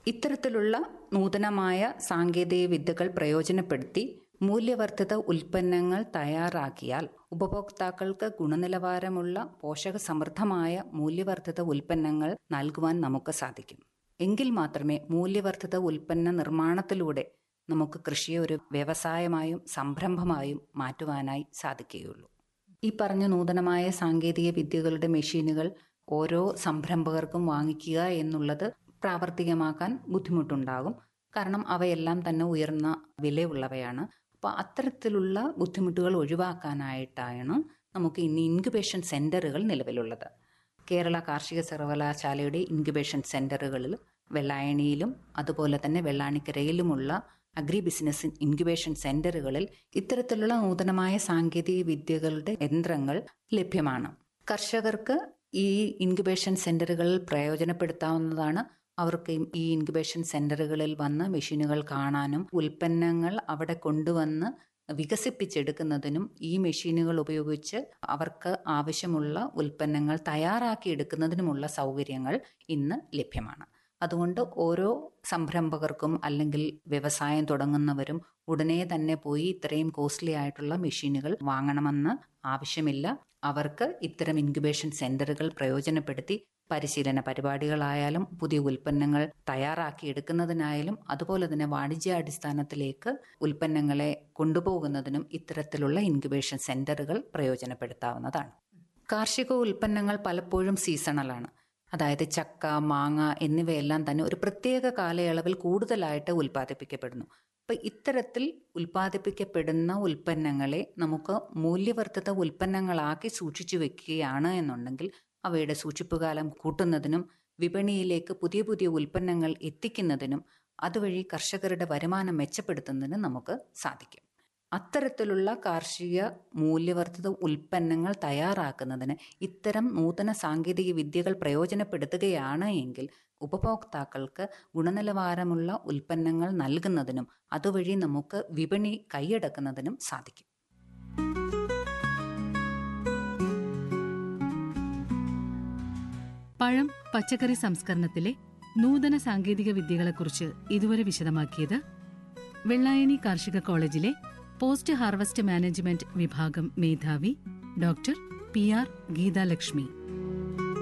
ഇത്തരത്തിലുള്ള നൂതനമായ സാങ്കേതിക വിദ്യകൾ പ്രയോജനപ്പെടുത്തി മൂല്യവർദ്ധിത ഉൽപ്പന്നങ്ങൾ തയ്യാറാക്കിയാൽ ഉപഭോക്താക്കൾക്ക് ഗുണനിലവാരമുള്ള പോഷകസമൃദ്ധമായ മൂല്യവർദ്ധിത ഉൽപ്പന്നങ്ങൾ നൽകുവാൻ നമുക്ക് സാധിക്കും എങ്കിൽ മാത്രമേ മൂല്യവർദ്ധിത ഉൽപ്പന്ന നിർമ്മാണത്തിലൂടെ നമുക്ക് കൃഷിയെ ഒരു വ്യവസായമായും സംരംഭമായും മാറ്റുവാനായി സാധിക്കുകയുള്ളൂ ഈ പറഞ്ഞ നൂതനമായ സാങ്കേതിക വിദ്യകളുടെ മെഷീനുകൾ ഓരോ സംരംഭകർക്കും വാങ്ങിക്കുക എന്നുള്ളത് പ്രാവർത്തികമാക്കാൻ ബുദ്ധിമുട്ടുണ്ടാകും കാരണം അവയെല്ലാം തന്നെ ഉയർന്ന വിലയുള്ളവയാണ് അപ്പോൾ അത്തരത്തിലുള്ള ബുദ്ധിമുട്ടുകൾ ഒഴിവാക്കാനായിട്ടാണ് നമുക്ക് ഇന്ന് ഇൻക്യുബേഷൻ സെന്ററുകൾ നിലവിലുള്ളത് കേരള കാർഷിക സർവകലാശാലയുടെ ഇൻക്യുബേഷൻ സെന്ററുകളിൽ വെള്ളായണിയിലും അതുപോലെ തന്നെ വെള്ളാണിക്കരയിലുമുള്ള അഗ്രി ബിസിനസ് ഇൻക്യുബേഷൻ സെന്ററുകളിൽ ഇത്തരത്തിലുള്ള നൂതനമായ സാങ്കേതിക വിദ്യകളുടെ യന്ത്രങ്ങൾ ലഭ്യമാണ് കർഷകർക്ക് ഈ ഇൻക്യുബേഷൻ സെന്ററുകളിൽ പ്രയോജനപ്പെടുത്താവുന്നതാണ് അവർക്ക് ഈ ഇൻക്യുബേഷൻ സെന്ററുകളിൽ വന്ന് മെഷീനുകൾ കാണാനും ഉൽപ്പന്നങ്ങൾ അവിടെ കൊണ്ടുവന്ന് വികസിപ്പിച്ചെടുക്കുന്നതിനും ഈ മെഷീനുകൾ ഉപയോഗിച്ച് അവർക്ക് ആവശ്യമുള്ള ഉൽപ്പന്നങ്ങൾ തയ്യാറാക്കിയെടുക്കുന്നതിനുമുള്ള സൗകര്യങ്ങൾ ഇന്ന് ലഭ്യമാണ് അതുകൊണ്ട് ഓരോ സംരംഭകർക്കും അല്ലെങ്കിൽ വ്യവസായം തുടങ്ങുന്നവരും ഉടനെ തന്നെ പോയി ഇത്രയും കോസ്റ്റ്ലി ആയിട്ടുള്ള മെഷീനുകൾ വാങ്ങണമെന്ന് ആവശ്യമില്ല അവർക്ക് ഇത്തരം ഇൻക്യുബേഷൻ സെന്ററുകൾ പ്രയോജനപ്പെടുത്തി പരിശീലന പരിപാടികളായാലും പുതിയ ഉൽപ്പന്നങ്ങൾ തയ്യാറാക്കിയെടുക്കുന്നതിനായാലും അതുപോലെ തന്നെ വാണിജ്യാടിസ്ഥാനത്തിലേക്ക് ഉൽപ്പന്നങ്ങളെ കൊണ്ടുപോകുന്നതിനും ഇത്തരത്തിലുള്ള ഇൻക്യുബേഷൻ സെന്ററുകൾ പ്രയോജനപ്പെടുത്താവുന്നതാണ് കാർഷിക ഉൽപ്പന്നങ്ങൾ പലപ്പോഴും സീസണലാണ് അതായത് ചക്ക മാങ്ങ എന്നിവയെല്ലാം തന്നെ ഒരു പ്രത്യേക കാലയളവിൽ കൂടുതലായിട്ട് ഉൽപ്പാദിപ്പിക്കപ്പെടുന്നു അപ്പൊ ഇത്തരത്തിൽ ഉൽപ്പാദിപ്പിക്കപ്പെടുന്ന ഉൽപ്പന്നങ്ങളെ നമുക്ക് മൂല്യവർദ്ധിത ഉൽപ്പന്നങ്ങളാക്കി സൂക്ഷിച്ചു വെക്കുകയാണ് എന്നുണ്ടെങ്കിൽ അവയുടെ സൂക്ഷിപ്പുകാലം കൂട്ടുന്നതിനും വിപണിയിലേക്ക് പുതിയ പുതിയ ഉൽപ്പന്നങ്ങൾ എത്തിക്കുന്നതിനും അതുവഴി കർഷകരുടെ വരുമാനം മെച്ചപ്പെടുത്തുന്നതിനും നമുക്ക് സാധിക്കും അത്തരത്തിലുള്ള കാർഷിക മൂല്യവർദ്ധിത ഉൽപ്പന്നങ്ങൾ തയ്യാറാക്കുന്നതിന് ഇത്തരം നൂതന സാങ്കേതിക വിദ്യകൾ പ്രയോജനപ്പെടുത്തുകയാണ് എങ്കിൽ ഉപഭോക്താക്കൾക്ക് ഗുണനിലവാരമുള്ള ഉൽപ്പന്നങ്ങൾ നൽകുന്നതിനും അതുവഴി നമുക്ക് വിപണി കൈയടക്കുന്നതിനും സാധിക്കും പഴം പച്ചക്കറി സംസ്കരണത്തിലെ നൂതന സാങ്കേതിക വിദ്യകളെക്കുറിച്ച് ഇതുവരെ വിശദമാക്കിയത് വെള്ളായണി കാർഷിക കോളേജിലെ പോസ്റ്റ് ഹാർവസ്റ്റ് മാനേജ്മെന്റ് വിഭാഗം മേധാവി ഡോക്ടർ പി ആർ ഗീതാലക്ഷ്മി